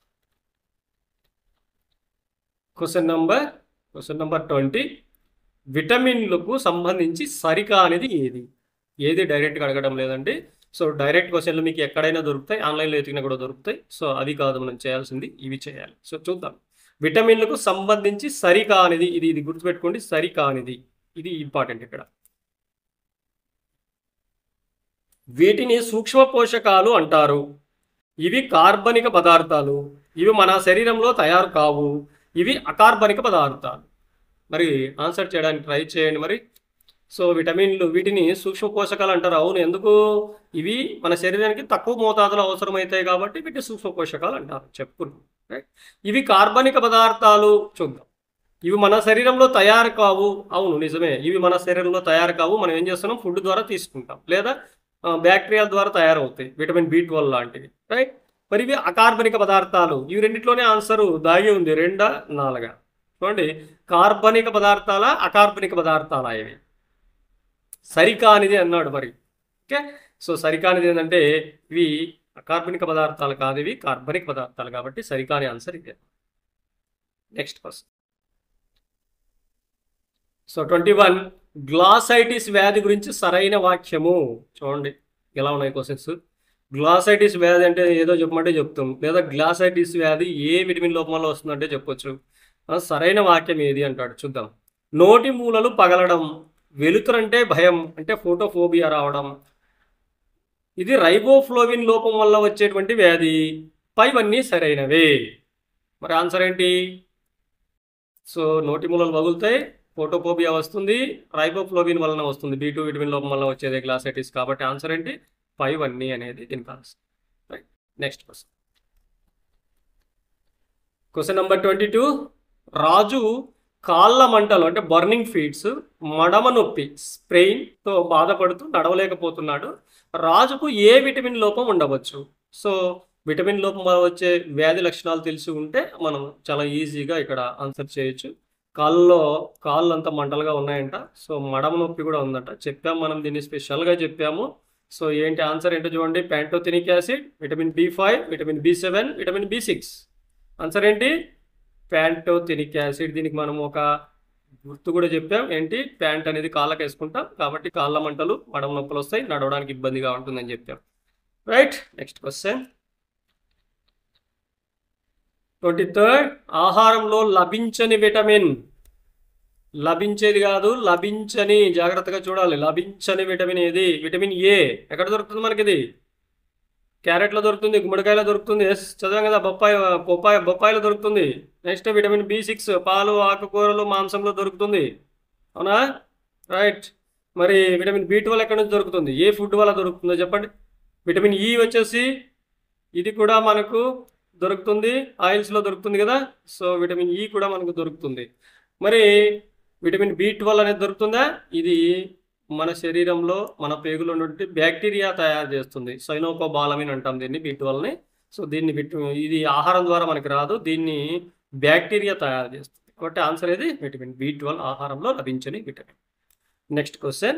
question number question number twenty విటమిన్లకు సంబంధించి సరికానిది ఏది ఏది డైరెక్ట్గా అడగడం లేదండి సో డైరెక్ట్ క్వశ్చన్లు మీకు ఎక్కడైనా దొరుకుతాయి ఆన్లైన్లో ఎతికినా కూడా దొరుకుతాయి సో అది కాదు మనం చేయాల్సింది ఇవి చేయాలి సో చూద్దాం విటమిన్లకు సంబంధించి సరికానిది ఇది ఇది గుర్తుపెట్టుకోండి సరికానిది ఇది ఇంపార్టెంట్ ఇక్కడ వీటిని సూక్ష్మ పోషకాలు అంటారు ఇవి కార్బనిక పదార్థాలు ఇవి మన శరీరంలో తయారు కావు ఇవి అకార్బనిక పదార్థాలు మరి ఆన్సర్ చేయడానికి ట్రై చేయండి మరి సో విటమిన్లు వీటిని సూక్ష్మ పోషకాలు అంటారు అవును ఎందుకు ఇవి మన శరీరానికి తక్కువ మోతాదులో అవసరమవుతాయి కాబట్టి వీటిని సూక్ష్మ పోషకాలు అంటారు చెప్పుకున్నాం రైట్ ఇవి కార్బనిక పదార్థాలు చూద్దాం ఇవి మన శరీరంలో తయారు కావు అవును నిజమే ఇవి మన శరీరంలో తయారు కావు మనం ఏం చేస్తున్నాం ఫుడ్ ద్వారా తీసుకుంటాం లేదా బ్యాక్టీరియా ద్వారా తయారవుతాయి విటమిన్ బి ట్వెల్వ్ లాంటివి రైట్ మరి ఇవి అకార్బనిక పదార్థాలు ఇవి రెండిట్లోనే ఆన్సర్ దాగి ఉంది రెండా నాలుగా చూడండి కార్బనిక పదార్థాల అకార్బనిక పదార్థాల ఇవి సరికానిది అన్నాడు మరి ఓకే సో సరికానిది ఏంటంటే ఇవి అకార్బనిక పదార్థాలు కాదు ఇవి కార్బనిక పదార్థాలు కాబట్టి సరికాని ఆన్సర్ ఇదే next question so twenty one glossitis వ్యాధి గురించి సరైన వాక్యము చూడండి ఎలా ఉన్నాయి క్వశ్చన్స్ గ్లాసైటిస్ వ్యాధి అంటే ఏదో చెప్పమంటే చెప్తాం లేదా గ్లాసైటిస్ వ్యాధి ఏ విటమిన్ లోపం వల్ల వస్తుందంటే చెప్పొచ్చు ఆ, సరైన వాక్యం ఏది అంటాడు చూద్దాం నోటి మూలలు పగలడం వెలుతురంటే భయం అంటే ఫోటోఫోబియా రావడం ఇది రైబోఫ్లోవిన్ లోపం వల్ల వచ్చేటువంటి వ్యాధి పైవన్నీ సరైనవే మరి ఆన్సర్ ఏంటి సో నోటి మూలలు పగులుతాయి ఫోటోఫోబియా వస్తుంది రైబోఫ్లోవిన్ వలన వస్తుంది బీ టూ విటమిన్ లోపం వల్ల వచ్చేది గ్లాసైటిస్ కాబట్టి ఆన్సర్ ఏంటి ఫైవ్ అన్నీ అనేది దీనికి answer right next question question number twenty two Raju కాళ్ళ మంటలు అంటే బర్నింగ్ ఫీడ్స్ మడమ నొప్పి స్ప్రెయిన్తో బాధపడుతూ నడవలేకపోతున్నాడు రాజుకు ఏ విటమిన్ లోపం ఉండవచ్చు సో విటమిన్ లోపం వల్ల వచ్చే వ్యాధి లక్షణాలు తెలిసి ఉంటే మనం చాలా ఈజీగా ఇక్కడ ఆన్సర్ చేయొచ్చు కాళ్ళలో కాళ్ళు అంతా మంటలుగా ఉన్నాయంట సో మడమ నొప్పి కూడా ఉందంట చెప్పాము మనం దీన్ని స్పెషల్గా చెప్పాము సో ఏంటి ఆన్సర్ ఏంటో చూడండి pantothenic acid vitamin B five vitamin B seven vitamin B six answer ఏంటి ప్యాంటోథెనిక్ యాసిడ్ దీనికి మనం ఒక గుర్తు కూడా చెప్పాం ఏంటి ప్యాంట్ అనేది కాళ్ళకి వేసుకుంటాం కాబట్టి కాళ్ళ మంటలు మడమ నొప్పులు వస్తాయి నడవడానికి ఇబ్బందిగా ఉంటుందని చెప్పాం right next question twenty third ఆహారంలో లభించని విటమిన్ లభించేది కాదు లభించని జాగ్రత్తగా చూడాలి లభించని విటమిన్ ఏది విటమిన్ ఏ ఎక్కడ దొరుకుతుంది మనకి ఇది క్యారెట్లో దొరుకుతుంది గుమ్మడికాయలో దొరుకుతుంది ఎస్ చదివాం కదా బొప్పాయి బొప్పాయి బొప్పాయిలో దొరుకుతుంది నెక్స్ట్ విటమిన్ బి సిక్స్ పాలు ఆకుకూరలు మాంసంలో దొరుకుతుంది అవునా రైట్ మరి విటమిన్ బి ట్వెల్వ్ ఎక్కడి నుంచి దొరుకుతుంది ఏ ఫుడ్ వల్ల దొరుకుతుందో చెప్పండి విటమిన్ ఈ వచ్చేసి ఇది కూడా మనకు దొరుకుతుంది ఆయిల్స్లో దొరుకుతుంది కదా సో విటమిన్ ఈ కూడా మనకు దొరుకుతుంది మరి విటమిన్ బి ట్వెల్వ్ అనేది దొరుకుతుందా ఇది మన శరీరంలో మన పేగులో నుండి బ్యాక్టీరియా తయారు చేస్తుంది సైనోకోబాలమిన్ అంటాం దీన్ని బి ట్వెల్వ్ని సో దీన్ని విట ఇది ఆహారం ద్వారా మనకి రాదు దీన్ని బ్యాక్టీరియా తయారు చేస్తుంది కాబట్టి ఆన్సర్ ఏది విటమిన్ బి ట్వెల్వ్ ఆహారంలో లభించని vitamin next question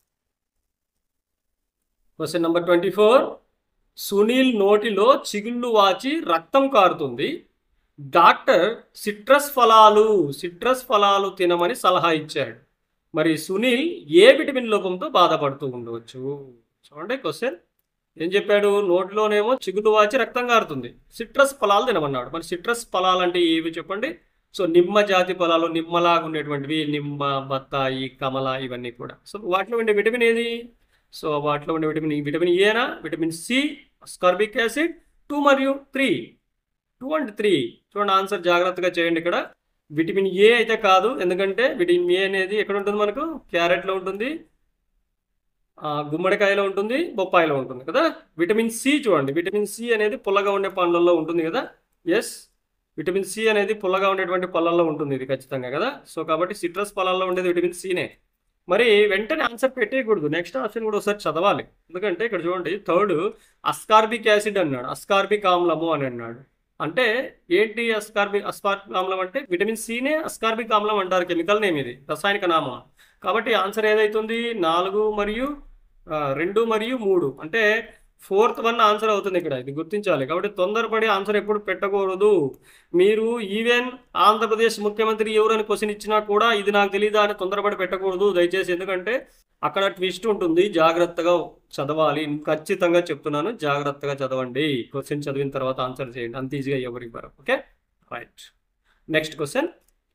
question number twenty four Sunil నోటిలో చిగుళ్ళు వాచి రక్తం కారుతుంది డాక్టర్ సిట్రస్ ఫలాలు సిట్రస్ ఫలాలు తినమని సలహా ఇచ్చాడు మరి సునీల్ ఏ విటమిన్ లోపంతో బాధపడుతూ ఉండవచ్చు చూడండి క్వశ్చన్ ఏం చెప్పాడు నోటిలోనేమో చిగులు వాచి రక్తం కారుతుంది సిట్రస్ ఫలాలు తినమన్నాడు మరి సిట్రస్ ఫలాలు అంటే ఏవి చెప్పండి సో నిమ్మ జాతి ఫలాలు నిమ్మలాగా ఉండేటువంటివి నిమ్మ బత్తాయి కమల ఇవన్నీ కూడా సో వాటిలో ఉండే విటమిన్ ఏది సో వాటిలో ఉండే విటమిన్ విటమిన్ ఏనా vitamin C ascorbic acid two మరియు త్రీ టూ అండ్ త్రీ చూడండి ఆన్సర్ జాగ్రత్తగా చేయండి ఇక్కడ విటమిన్ ఏ అయితే కాదు ఎందుకంటే విటమిన్ ఏ అనేది ఎక్కడ ఉంటుంది మనకు క్యారెట్లో ఉంటుంది ఆ, గుమ్మడికాయలో ఉంటుంది బొప్పాయిలో ఉంటుంది కదా విటమిన్ సి చూడండి విటమిన్ సి అనేది పుల్లగా ఉండే పండ్లలో ఉంటుంది కదా ఎస్ విటమిన్ సి అనేది పుల్లగా ఉండేటువంటి పళ్ళల్లో ఉంటుంది ఇది ఖచ్చితంగా కదా సో కాబట్టి సిట్రస్ పళ్ళల్లో ఉండేది విటమిన్ సినే మరి వెంటనే ఆన్సర్ పెట్టేయకూడదు నెక్స్ట్ ఆప్షన్ కూడా ఒకసారి చదవాలి ఎందుకంటే ఇక్కడ చూడండి థర్డ్ అస్కార్బిక్ యాసిడ్ అన్నాడు అస్కార్బిక్ ఆమ్లము అని అన్నాడు అంటే ఏంటి అస్కార్బిక్ అస్కార్బిక్ ఆమ్లం అంటే విటమిన్ సినే అస్కార్బిక్ ఆమ్లం అంటారు కెమికల్ నేమ్ ఇది రసాయనిక నామం కాబట్టి ఆన్సర్ ఏదైతుంది నాలుగు మరియు ఆ, రెండు మరియు మూడు అంటే ఫోర్త్ వన్ ఆన్సర్ అవుతుంది ఇక్కడ ఇది గుర్తించాలి కాబట్టి తొందరపడి ఆన్సర్ ఎప్పుడు పెట్టకూడదు మీరు ఈవెన్ ఆంధ్రప్రదేశ్ ముఖ్యమంత్రి ఎవరని క్వశ్చన్ ఇచ్చినా కూడా ఇది నాకు తెలియదా అని తొందరపడి పెట్టకూడదు దయచేసి ఎందుకంటే అక్కడ ట్విస్ట్ ఉంటుంది జాగ్రత్తగా చదవాలి ఖచ్చితంగా చెప్తున్నాను జాగ్రత్తగా చదవండి క్వశ్చన్ చదివిన తర్వాత ఆన్సర్ చేయండి అంత ఈజీగా ఎవరు ఇవ్వరు okay right next question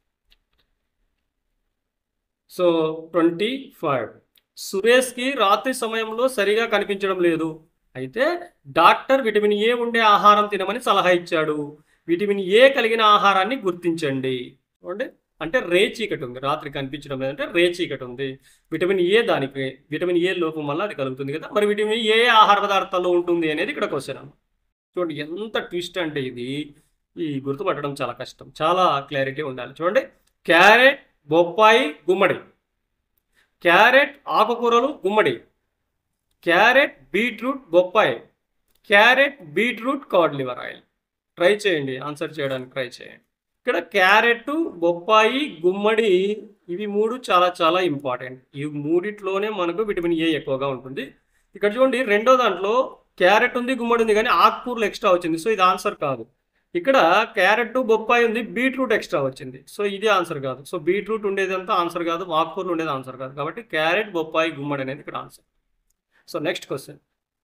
so twenty five సురేష్కి రాత్రి సమయంలో సరిగా కనిపించడం లేదు అయితే డాక్టర్ విటమిన్ ఏ ఉండే ఆహారం తినమని సలహా ఇచ్చాడు విటమిన్ ఏ కలిగిన ఆహారాన్ని గుర్తించండి చూడండి అంటే రే చీకటి ఉంది రాత్రి కనిపించడం లేదంటే రే చీకటి ఉంది విటమిన్ ఏ దానికి విటమిన్ ఏ లోపం వల్ల అది కలుగుతుంది కదా మరి విటమిన్ ఏ ఆహార పదార్థాల్లో ఉంటుంది అనేది ఇక్కడ క్వశ్చన్ చూడండి ఎంత ట్విస్ట్ అంటే ఇది ఈ గుర్తుపట్టడం చాలా కష్టం చాలా క్లారిటీ ఉండాలి చూడండి క్యారెట్ బొప్పాయి గుమ్మడి క్యారెట్ ఆకుకూరలు గుమ్మడి క్యారెట్ బీట్రూట్ బొప్పాయి carrot beetroot cod liver oil try చేయండి ఆన్సర్ చేయడానికి ట్రై చేయండి ఇక్కడ క్యారెట్ బొప్పాయి గుమ్మడి ఇవి మూడు చాలా చాలా ఇంపార్టెంట్ ఈ మూడిట్లోనే మనకు విటమిన్ ఏ ఎక్కువగా ఉంటుంది ఇక్కడ చూడండి రెండో దాంట్లో క్యారెట్ ఉంది గుమ్మడి ఉంది కానీ ఆకుకూరలు ఎక్స్ట్రా వచ్చింది సో ఇది ఆన్సర్ కాదు ఇక్కడ క్యారెట్ బొప్పాయి ఉంది బీట్రూట్ ఎక్స్ట్రా వచ్చింది సో ఇది ఆన్సర్ కాదు సో బీట్రూట్ ఉండేది అంతా ఆన్సర్ కాదు ఆకుకూరలు ఉండేది ఆన్సర్ కాదు కాబట్టి క్యారెట్ బొప్పాయి గుమ్మడి అనేది ఇక్కడ answer so next question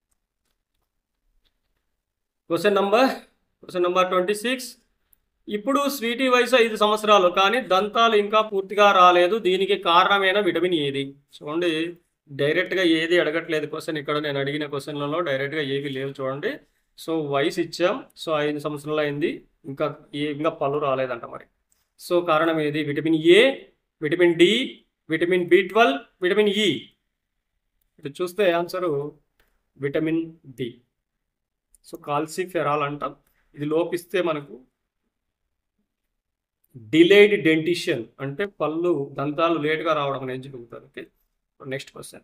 question number question number twenty six ఇప్పుడు స్వీటీ వయసు ఐదు సంవత్సరాలు కానీ దంతాలు ఇంకా పూర్తిగా రాలేదు దీనికి కారణమైన విటమిన్ ఏది చూడండి డైరెక్ట్గా ఏది అడగట్లేదు క్వశ్చన్ ఇక్కడ నేను అడిగిన క్వశ్చన్లలో డైరెక్ట్గా ఏవి లేవు చూడండి సో వయసు ఇచ్చాం సో ఐదు సంవత్సరాలు అయింది ఇంకా ఏ- ఇంకా పళ్ళు రాలేదంట మరి సో కారణం ఏది vitamin A vitamin D vitamin B twelve vitamin E ఇటు చూస్తే answer vitamin D so calciferol అంటాం ఇది లోపిస్తే మనకు డిలేడ్ డెంటిషన్ అంటే పళ్ళు దంతాలు లేట్గా రావడం అనేది జరుగుతుంది okay next question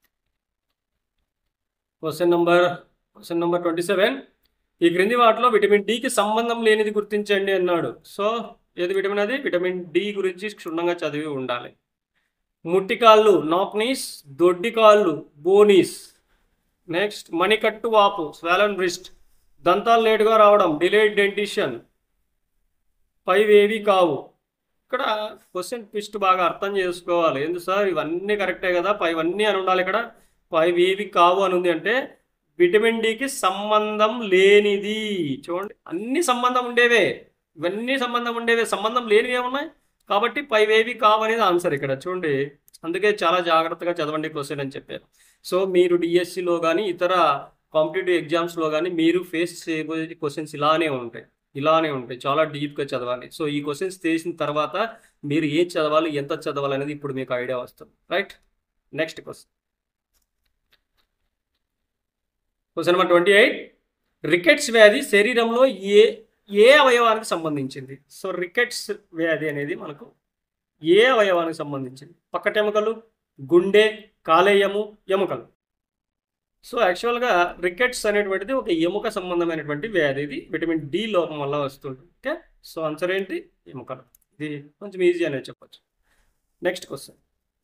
question number question number twenty seven ఈ క్రింది వాటిలో విటమిన్ డికి సంబంధం లేనిది గుర్తించండి అన్నాడు సో ఏది విటమిన్ అది విటమిన్ డి గురించి క్షుణ్ణంగా చదివి ఉండాలి ముట్టికాళ్ళు నాక్నీస్ దొడ్డికాళ్ళు బోనీస్ నెక్స్ట్ మణికట్టు వాపు స్వాలన్ బ్రిస్ట్ దంతాలు లేటుగా రావడం డిలేడ్ డెంటిషన్ పైవేవి కావు ఇక్కడ క్వశ్చన్ ట్విస్ట్ బాగా అర్థం చేసుకోవాలి ఎందు సార్ ఇవన్నీ కరెక్టే కదా పైవన్నీ అని ఉండాలి ఇక్కడ పైవేవి కావు అని ఉంది అంటే విటమిన్ డికి సంబంధం లేనిది చూడండి అన్ని సంబంధం ఉండేవే ఇవన్నీ సంబంధం ఉండేవే సంబంధం లేనివి ఏమున్నాయి కాబట్టి పైవేవి కావు అనేది ఆన్సర్ ఇక్కడ చూడండి అందుకే చాలా జాగ్రత్తగా చదవండి క్వశ్చన్ అని చెప్పారు సో మీరు డిఎస్సిలో కానీ ఇతర కాంపిటేటివ్ ఎగ్జామ్స్లో కానీ మీరు ఫేస్ చేయబోయే క్వశ్చన్స్ ఇలానే ఉంటాయి ఇలానే ఉంటాయి చాలా డీప్గా చదవాలి సో ఈ క్వశ్చన్స్ చేసిన తర్వాత మీరు ఏం చదవాలి ఎంత చదవాలి అనేది ఇప్పుడు మీకు ఐడియా వస్తుంది right next question question number twenty eight rickets వ్యాధి శరీరంలో ఏ ఏ అవయవానికి సంబంధించింది సో రికెట్స్ వ్యాధి అనేది మనకు ఏ అవయవానికి సంబంధించింది పక్కటెముకలు గుండె కాలేయము ఎముకలు సో యాక్చువల్గా రికెట్స్ అనేటువంటిది ఒక ఎముక సంబంధమైనటువంటి వ్యాధి ఇది విటమిన్ డి లోపం వల్ల వస్తుంది ఓకే సో ఆన్సర్ ఏంటి ఎముకలు ఇది కొంచెం ఈజీ అనేది చెప్పొచ్చు next question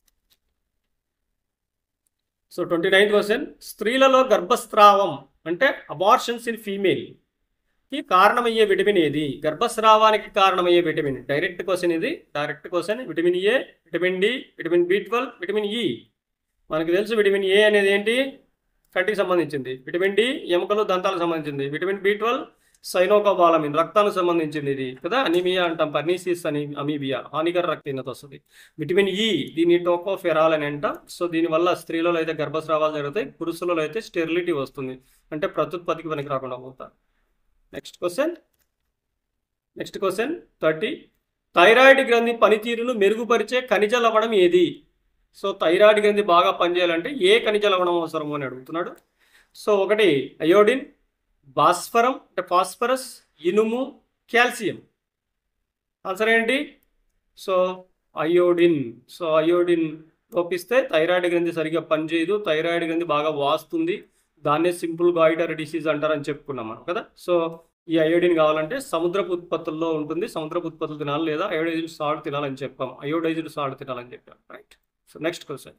so twenty ninth question స్త్రీలలో గర్భస్రావం అంటే అబార్షన్స్ ఇన్ ఫీమేల్ కి కారణమయ్యే విటమిన్ ఏది గర్భస్రావానికి కారణమయ్యే విటమిన్ డైరెక్ట్ క్వశ్చన్ ఇది direct question vitamin A vitamin D vitamin B twelve vitamin E మనకు తెలుసు విటమిన్ ఏ అనేది ఏంటి కంటికి సంబంధించింది విటమిన్ డి ఎముకలు దంతాలకు సంబంధించింది విటమిన్ బి ట్వెల్వ్ సైనోకోబాలమిన్ రక్తానికి సంబంధించింది ఇది కదా అనిమియా అంటాం పర్నీసిస్ అని అమీబియా హానికర రక్తహీనత వస్తుంది విటమిన్ ఈ దీన్ని టోకోఫెరాల్ అని అంటాం సో దీనివల్ల స్త్రీలలో అయితే గర్భస్రావాలు జరుగుతాయి పురుషులలో అయితే స్టెరిలిటీ వస్తుంది అంటే ప్రత్యుత్పత్తికి పనికి రాకుండా పోతారు next question next question thirty thyroid గ్రంథి పనితీరును మెరుగుపరిచే ఖనిజ లవణం ఏది సో థైరాయిడ్ గ్రంథి బాగా పనిచేయాలంటే ఏ ఖనిజ లవణం అవసరము అని అడుగుతున్నాడు సో ఒకటి అయోడిన్ భాస్వరం అంటే ఫాస్ఫరస్ ఇనుము కాల్షియం ఆన్సర్ ఏంటి సో అయోడిన్ సో అయోడిన్ లోపిస్తే థైరాయిడ్ గ్రంథి సరిగ్గా పనిచేయదు థైరాయిడ్ గ్రంథి బాగా వాస్తుంది దాన్నే సింపుల్ గాయిటర్ డిసీజ్ అంటారని చెప్పుకున్నాం మనం కదా సో ఈ అయోడిన్ కావాలంటే సముద్రపు ఉత్పత్తుల్లో ఉంటుంది సముద్రపు ఉత్పత్తులు తినాలి లేదా అయోడైజ్డ్ సాల్ట్ తినాలని చెప్పాం అయోడైజ్డ్ సాల్ట్ తినాలని చెప్పాం రైట్ సో నెక్స్ట్ క్వశ్చన్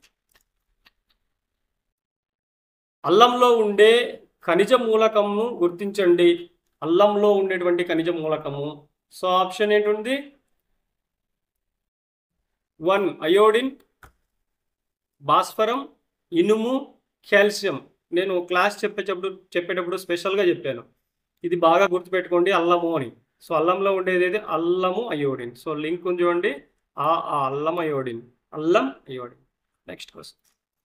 అల్లంలో ఉండే ఖనిజ మూలకము గుర్తించండి అల్లంలో ఉండేటువంటి ఖనిజ మూలకము సో ఆప్షన్ ఏంటుంది వన్ అయోడిన్ భాస్వరం ఇనుము కాల్షియం నేను క్లాస్ చెప్పేటప్పుడు చెప్పేటప్పుడు స్పెషల్గా చెప్పాను ఇది బాగా గుర్తుపెట్టుకోండి అల్లము అని సో అల్లంలో ఉండేది ఏది అల్లము అయోడిన్ సో లింక్ ఉంది చూడండి ఆ ఆ అల్లం అయోడిన్ అల్లం iodine next question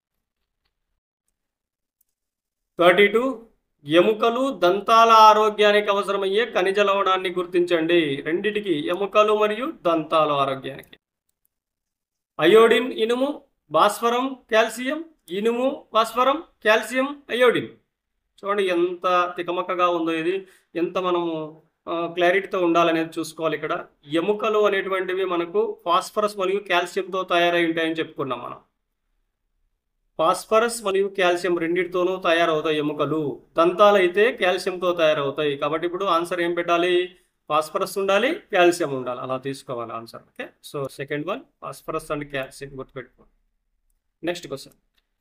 thirty two ఎముకలు దంతాల ఆరోగ్యానికి అవసరమయ్యే ఖనిజ లవణాన్ని గుర్తించండి రెండిటికి ఎముకలు మరియు దంతాల ఆరోగ్యానికి అయోడిన్ ఇనుము భాస్వరం కాల్షియం ఇనుము భాస్వరం కాల్షియం అయోడిన్ చూడండి ఎంత తికమక్కగా ఉందో ఇది ఎంత మనము క్లారిటీతో ఉండాలనేది చూసుకోవాలి ఇక్కడ ఎముకలు అనేటువంటివి మనకు ఫాస్ఫరస్ మరియు కాల్షియంతో తయారై ఉంటాయని చెప్పుకున్నాం మనం ఫాస్ఫరస్ మరియు కాల్షియం రెండింటితోనూ తయారవుతాయి ఎముకలు దంతాలు అయితే కాల్షియంతో తయారవుతాయి కాబట్టి ఇప్పుడు ఆన్సర్ ఏం పెట్టాలి ఫాస్ఫరస్ ఉండాలి కాల్షియం ఉండాలి అలా తీసుకోవాలి answer okay so second one phosphorus and calcium గుర్తుపెట్టుకోండి next question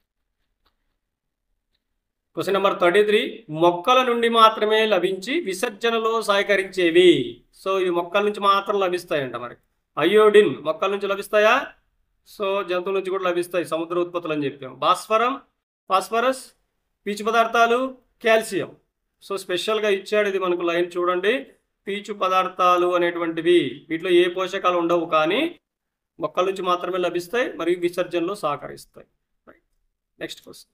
question number thirty three మొక్కల నుండి మాత్రమే లభించి విసర్జనలో సహకరించేవి సో ఇవి మొక్కల నుంచి మాత్రం లభిస్తాయంట మరి అయోడిన్ మొక్కల నుంచి లభిస్తాయా సో జంతువుల నుంచి కూడా లభిస్తాయి సముద్ర ఉత్పత్తులు అని చెప్పాం భాస్వరం ఫాస్ఫరస్ పీచు పదార్థాలు కాల్షియం సో స్పెషల్గా ఇచ్చాడు ఇది మనకు లైన్ చూడండి పీచు పదార్థాలు అనేటువంటివి వీటిలో ఏ పోషకాలు ఉండవు కానీ మొక్కల నుంచి మాత్రమే లభిస్తాయి మరియు విసర్జనలో సహకరిస్తాయి next question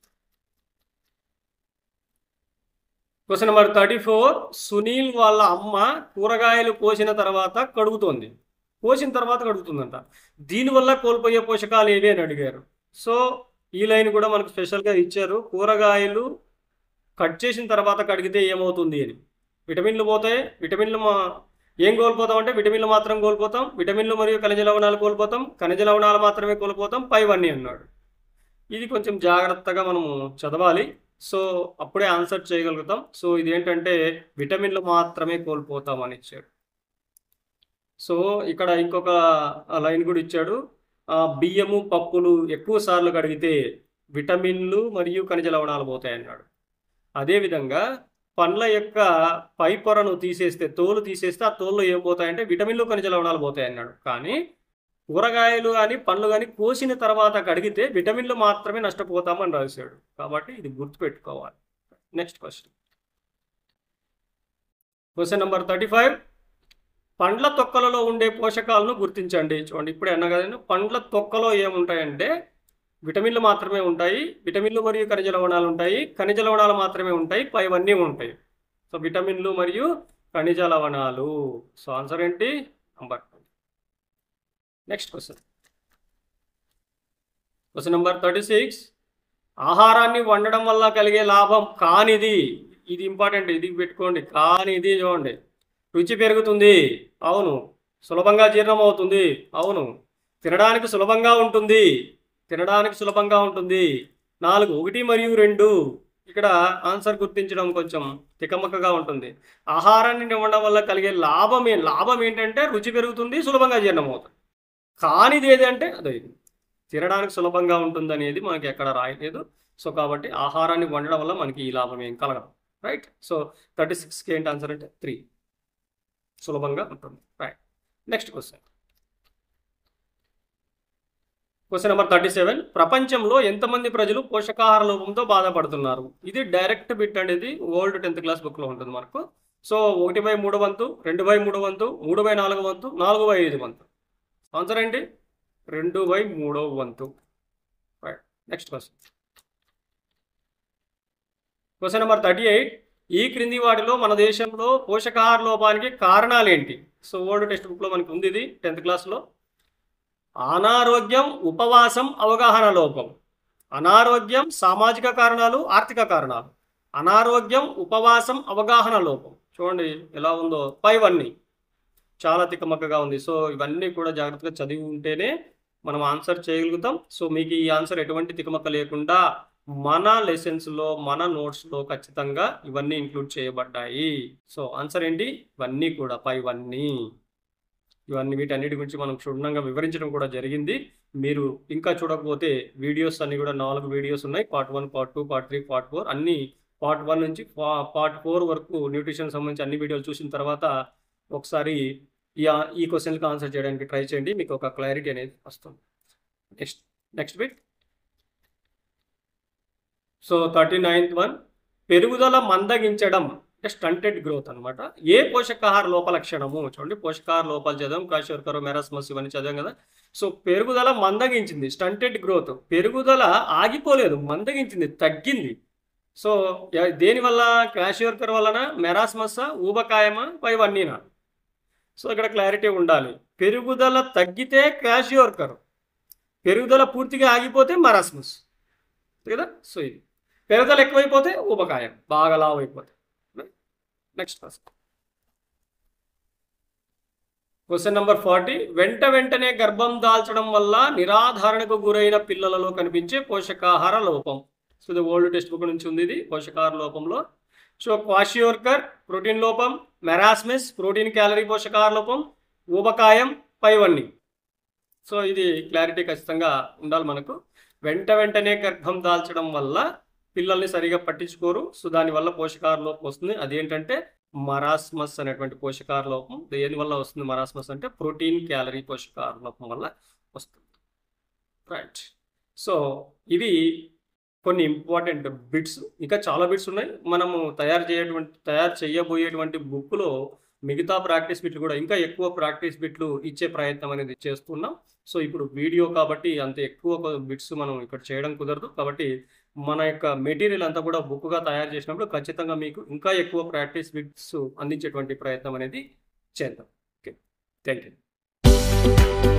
question number thirty four Sunil వాళ్ళ అమ్మ కూరగాయలు కోసిన తర్వాత కడుగుతోంది కోసిన తర్వాత కడుగుతుందంట దీనివల్ల కోల్పోయే పోషకాలు ఏవి అని అడిగారు సో ఈ లైన్ కూడా మనకు స్పెషల్గా ఇచ్చారు కూరగాయలు కట్ చేసిన తర్వాత కడిగితే ఏమవుతుంది అని విటమిన్లు పోతాయి విటమిన్లు మా ఏం కోల్పోతాం అంటే విటమిన్లు మాత్రం కోల్పోతాం విటమిన్లు మరియు ఖనిజ లవణాలు కోల్పోతాం ఖనిజ లవణాలు మాత్రమే కోల్పోతాం పైవన్నీ అన్నాడు ఇది కొంచెం జాగ్రత్తగా మనము చదవాలి సో అప్పుడే ఆన్సర్ చేయగలుగుతాం సో ఇది ఏంటంటే విటమిన్లు మాత్రమే కోల్పోతాం అని ఇచ్చాడు సో ఇక్కడ ఇంకొక లైన్ కూడా ఇచ్చాడు ఆ, బియ్యము పప్పులు ఎక్కువ సార్లు కడిగితే విటమిన్లు మరియు ఖనిజ లవణాలు పోతాయి అన్నాడు అదేవిధంగా పండ్ల యొక్క పై పొరను తీసేస్తే తోలు తీసేస్తే ఆ తోలులో ఏం పోతాయంటే విటమిన్లు ఖనిజ లవణాలు పోతాయి అన్నాడు కానీ కూరగాయలు కానీ పండ్లు కానీ కోసిన తర్వాత కడిగితే విటమిన్లు మాత్రమే నష్టపోతామని రాశాడు కాబట్టి ఇది గుర్తుపెట్టుకోవాలి next question question number thirty five పండ్ల తొక్కలలో ఉండే పోషకాలను గుర్తించండి చూడండి ఇప్పుడే అన్నా కదండి పండ్ల తొక్కలో ఏముంటాయంటే విటమిన్లు మాత్రమే ఉంటాయి విటమిన్లు మరియు ఖనిజ లవణాలు ఉంటాయి ఖనిజ లవణాలు మాత్రమే ఉంటాయి పైవన్నీ ఉంటాయి సో విటమిన్లు మరియు ఖనిజ లవణాలు సో ఆన్సర్ ఏంటి number next question question number thirty six ఆహారాన్ని వండడం వల్ల కలిగే లాభం కానిది ఇది ఇంపార్టెంట్ ఇది పెట్టుకోండి కానిది చూడండి రుచి పెరుగుతుంది అవును సులభంగా జీర్ణం అవుతుంది అవును తినడానికి సులభంగా ఉంటుంది తినడానికి సులభంగా ఉంటుంది నాలుగు ఒకటి మరియు రెండు ఇక్కడ ఆన్సర్ గుర్తించడం కొంచెం తికమకగా ఉంటుంది ఆహారాన్ని ఇవ్వడం వల్ల కలిగే లాభం ఏ లాభం ఏంటంటే రుచి పెరుగుతుంది సులభంగా జీర్ణమవుతుంది కానిది ఏదంటే అదే తినడానికి సులభంగా ఉంటుంది అనేది మనకి ఎక్కడ రాయలేదు సో కాబట్టి ఆహారాన్ని వండడం వల్ల మనకి ఈ లాభం ఏం కలగదు రైట్ సో థర్టీ సిక్స్కి ఏంటి ఆన్సర్ అంటే త్రీ సులభంగా ఉంటుంది right next question question number thirty seven ప్రపంచంలో ఎంతమంది ప్రజలు పోషకాహార లోపంతో బాధపడుతున్నారు ఇది డైరెక్ట్ బిట్ అనేది ఓల్డ్ టెన్త్ క్లాస్ బుక్లో ఉంటుంది మనకు సో ఒకటి బై మూడు వంతు రెండు బై మూడు వంతు మూడు బై నాలుగు వంతు నాలుగు బై ఐదు వంతు ఆన్సర్ ఏంటి రెండు బై మూడో వంతు right next question question number thirty eight ఈ క్రింది వాటిలో మన దేశంలో పోషకాహార లోపానికి కారణాలు ఏంటి సో ఓల్డ్ టెక్స్ట్ బుక్లో మనకి ఉంది ఇది టెన్త్ క్లాస్లో అనారోగ్యం ఉపవాసం అవగాహన లోపం అనారోగ్యం సామాజిక కారణాలు ఆర్థిక కారణాలు అనారోగ్యం ఉపవాసం అవగాహన లోపం చూడండి ఎలా ఉందో పైవన్నీ చాలా తిక్కమక్కగా ఉంది సో ఇవన్నీ కూడా జాగ్రత్తగా చదివి ఉంటేనే మనం ఆన్సర్ చేయగలుగుతాం సో మీకు ఈ ఆన్సర్ ఎటువంటి తికమక్క లేకుండా మన లెసన్స్లో మన నోట్స్లో ఖచ్చితంగా ఇవన్నీ ఇంక్లూడ్ చేయబడ్డాయి సో ఆన్సర్ ఏంటి ఇవన్నీ కూడా పైవన్నీ ఇవన్నీ వీటన్నిటి గురించి మనం క్షుణ్ణంగా వివరించడం కూడా జరిగింది మీరు ఇంకా చూడకపోతే వీడియోస్ అన్ని కూడా నాలుగు వీడియోస్ ఉన్నాయి part one part two part three part four అన్ని పార్ట్ వన్ నుంచి పార్ట్ ఫోర్ వరకు న్యూట్రిషన్ సంబంధించి అన్ని వీడియోలు చూసిన తర్వాత ఒకసారి ఈ ఈ క్వశ్చన్కి ఆన్సర్ చేయడానికి ట్రై చేయండి మీకు ఒక క్లారిటీ అనేది వస్తుంది next next bit so thirty ninth one పెరుగుదల మందగించడం అంటే స్టంటెడ్ గ్రోత్ అనమాట ఏ పోషకాహార లోప లక్షణము చూడండి పోషకాహార లోపాలు చదవం కాశోర్కర్ మెరాస్మస్ ఇవన్నీ చదివాం కదా సో పెరుగుదల మందగించింది స్టంటెడ్ గ్రోత్ పెరుగుదల ఆగిపోలేదు మందగించింది తగ్గింది సో ఎ- దేనివల్ల క్రాషియోర్కర్ వలన మెరాస్మస్సా ఊబకాయమా పైవన్నీనా సో ఇక్కడ క్లారిటీ ఉండాలి పెరుగుదల తగ్గితే క్రాషియోర్కర్ పెరుగుదల పూర్తిగా ఆగిపోతే మరాస్మస్ కదా సో ఇది పెరుగుదల ఎక్కువైపోతే ఊబకాయం బాగా లావు అయిపోతే next first question number forty వెంట వెంటనే గర్భం దాల్చడం వల్ల నిరాధారణకు గురైన పిల్లలలో కనిపించే పోషకాహార లోపం సో ఇది ఓల్డ్ టెక్స్ట్ బుక్ నుంచి ఉంది ఇది పోషకాహార లోపంలో సో క్వాషియోర్కర్ ప్రోటీన్ లోపం మెరాస్మిస్ ప్రోటీన్ క్యాలరీ పోషకాహార లోపం ఊబకాయం పైవన్నీ సో ఇది క్లారిటీ ఖచ్చితంగా ఉండాలి మనకు వెంట వెంటనే గర్భం దాల్చడం వల్ల పిల్లల్ని సరిగా పట్టించుకోరు సో దానివల్ల పోషకాహార లోపం వస్తుంది అదేంటంటే మరాస్మస్ అనేటువంటి పోషకాహార లోపం దేని వల్ల వస్తుంది మరాస్మస్ అంటే ప్రోటీన్ క్యాలరీ పోషకాహార లోపం వల్ల వస్తుంది రైట్ సో ఇవి కొన్ని ఇంపార్టెంట్ బిట్స్ ఇంకా చాలా బిట్స్ ఉన్నాయి మనము తయారు చేయటువంటి తయారు చేయబోయేటువంటి బుక్లో మిగతా ప్రాక్టీస్ బిట్లు కూడా ఇంకా ఎక్కువ ప్రాక్టీస్ బిట్లు ఇచ్చే ప్రయత్నం అనేది చేస్తున్నాం సో ఇప్పుడు వీడియో కాబట్టి అంత ఎక్కువ బిట్స్ మనం ఇక్కడ చేయడం కుదరదు కాబట్టి మన యొక్క మెటీరియల్ అంతా కూడా బుక్గా తయారు చేసినప్పుడు ఖచ్చితంగా మీకు ఇంకా ఎక్కువ ప్రాక్టీస్ బిట్స్ అందించేటువంటి ప్రయత్నం అనేది చేద్దాం ఓకే థ్యాంక్ యూ